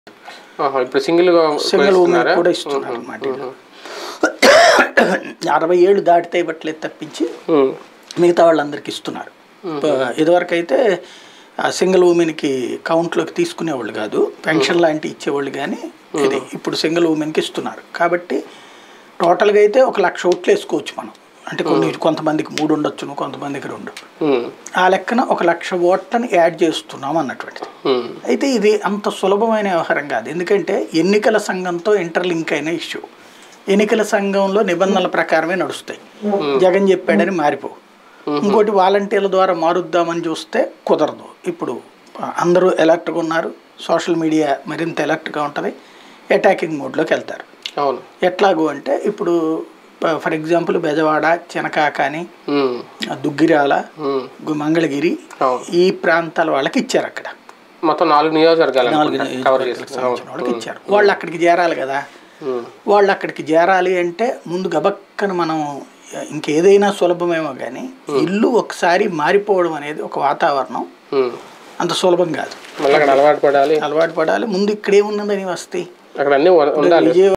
ఆహా, ఇప్పుడు సింగిల్ గా సింగిల్ ఉమెన్ ఇస్తున్నారా? కూడా ఇస్తున్నారు అన్నమాట అరవై ఏళ్ళు దాటితే ఇవ్వట్లేదు తప్పించి ఉమ్, మిగతా వాళ్ళందరికీ ఇస్తున్నారు ప- ఇదివరకు అయితే ఆ సింగిల్ ఉమెన్కి కౌంట్లోకి తీసుకునేవాళ్ళు కాదు పెన్షన్ లాంటివి ఇచ్చేవాళ్ళు కానీ ఇది ఇప్పుడు సింగిల్ ఉమెన్కి ఇస్తున్నారు కాబట్టి టోటల్గా అయితే ఒక లక్ష ఓట్లు వేసుకోవచ్చు మనం అంటే కొన్ని కొంతమందికి మూడు ఉండొచ్చును కొంతమందికి రెండు ఉమ్, ఆ లెక్కన ఒక లక్ష ఓట్లను యాడ్ చేస్తున్నాం అన్నటువంటిది ఉమ్, అయితే ఇది అంత సులభమైన వ్యవహారం కాదు ఎందుకంటే ఎన్నికల సంఘంతో ఇంటర్లింక్ అయిన ఇష్యూ ఎన్నికల సంఘంలో నిబంధనల ప్రకారమే నడుస్తాయి జగన్ చెప్పాడని మారిపోవు ఇంకోటి వాలంటీర్ల ద్వారా మారుద్దామని చూస్తే కుదరదు ఇప్పుడు అందరూ ఎలర్ట్గా ఉన్నారు సోషల్ మీడియా మరింత ఎలర్ట్గా ఉంటుంది అటాకింగ్ మోడ్లోకి వెళ్తారు అవును ఎట్లాగూ అంటే ఇప్పుడు ఫర్ ఎగ్జాంపుల్ బెజవాడ చెనకాకాని ఉమ్, దుగ్గిరాల ఉమ్, గు- మంగళగిరి అవును ఈ ప్రాంతాల వాళ్ళకి ఇచ్చారు అక్కడ మొత్తం నాలుగు నియోజకవర్గాలు నాలుగు అనుకుంటా కవర్ నియోజకవర్గాలకు చేసి సంబంధించిన వాళ్ళకి ఇచ్చారు వాళ్ళు అక్కడికి చేరాలి కదా ఉమ్, వాళ్ళు అక్కడికి చేరాలి అంటే ముందు గబక్కన మనం ఇంకేదైనా సులభమేమో కానీ ఇల్లు ఒకసారి మారిపోవడం అనేది ఒక వాతావరణం ఉమ్. అంత సులభం కాదు మళ్ళీ అక్కడ అలవాటు పడాలి అలవాటు పడాలి ముందు ఇక్కడేమున్నదని వస్తాయి అక్కడ అన్ని ఉండాలి విజయవాడ